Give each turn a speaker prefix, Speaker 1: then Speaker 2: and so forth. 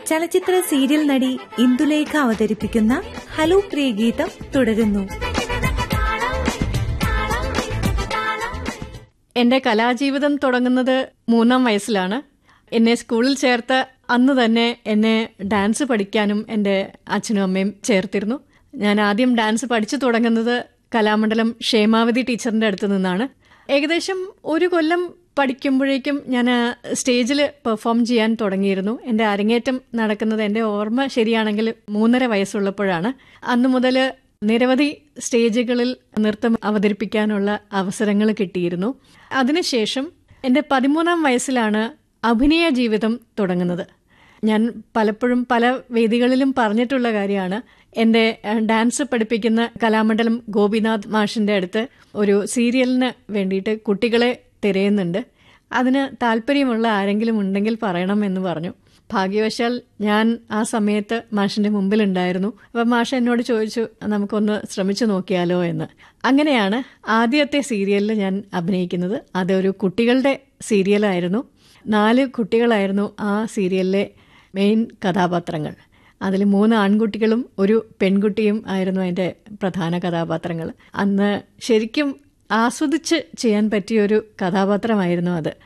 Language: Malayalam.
Speaker 1: ചലച്ചിത്ര സീരിയൽ നടി ഇന്ദുലേഖ അവതരിപ്പിക്കുന്ന ഹലോ പ്രിയ ഗീതം തുടരുന്നു
Speaker 2: എന്റെ കലാജീവിതം തുടങ്ങുന്നത് മൂന്നാം വയസ്സിലാണ് എന്നെ സ്കൂളിൽ ചേർത്ത് അന്ന് തന്നെ എന്നെ ഡാൻസ് പഠിക്കാനും എൻ്റെ അച്ഛനും അമ്മയും ചേർത്തിരുന്നു ഞാൻ ആദ്യം ഡാൻസ് പഠിച്ചു തുടങ്ങുന്നത് കലാമണ്ഡലം ക്ഷേമാവതി ടീച്ചറിന്റെ അടുത്ത് നിന്നാണ് ഏകദേശം ഒരു കൊല്ലം പഠിക്കുമ്പോഴേക്കും ഞാൻ സ്റ്റേജിൽ പെർഫോം ചെയ്യാൻ തുടങ്ങിയിരുന്നു എൻ്റെ അരങ്ങേറ്റം നടക്കുന്നത് എൻ്റെ ഓർമ്മ ശരിയാണെങ്കിൽ മൂന്നര വയസ്സുള്ളപ്പോഴാണ് അന്നു മുതൽ നിരവധി സ്റ്റേജുകളിൽ നൃത്തം അവതരിപ്പിക്കാനുള്ള അവസരങ്ങൾ കിട്ടിയിരുന്നു അതിനുശേഷം എൻ്റെ പതിമൂന്നാം വയസ്സിലാണ് അഭിനയ ജീവിതം തുടങ്ങുന്നത് ഞാൻ പലപ്പോഴും പല വേദികളിലും പറഞ്ഞിട്ടുള്ള കാര്യമാണ് എൻ്റെ ഡാൻസ് പഠിപ്പിക്കുന്ന കലാമണ്ഡലം ഗോപിനാഥ് മാഷിൻ്റെ അടുത്ത് ഒരു സീരിയലിന് വേണ്ടിയിട്ട് കുട്ടികളെ തിരയുന്നുണ്ട് അതിന് താല്പര്യമുള്ള ആരെങ്കിലും ഉണ്ടെങ്കിൽ പറയണം എന്ന് പറഞ്ഞു ഭാഗ്യവശാൽ ഞാൻ ആ സമയത്ത് മാഷിന്റെ മുമ്പിലുണ്ടായിരുന്നു അപ്പം മാഷ് എന്നോട് ചോദിച്ചു നമുക്കൊന്ന് ശ്രമിച്ചു നോക്കിയാലോ എന്ന് അങ്ങനെയാണ് ആദ്യത്തെ സീരിയലിൽ ഞാൻ അഭിനയിക്കുന്നത് അതൊരു കുട്ടികളുടെ സീരിയലായിരുന്നു നാല് കുട്ടികളായിരുന്നു ആ സീരിയലിലെ മെയിൻ കഥാപാത്രങ്ങൾ അതിൽ മൂന്ന് ആൺകുട്ടികളും ഒരു പെൺകുട്ടിയും ആയിരുന്നു അതിൻ്റെ പ്രധാന കഥാപാത്രങ്ങൾ അന്ന് ശരിക്കും ആസ്വദിച്ച് ചെയ്യാൻ പറ്റിയ ഒരു കഥാപാത്രമായിരുന്നു അത്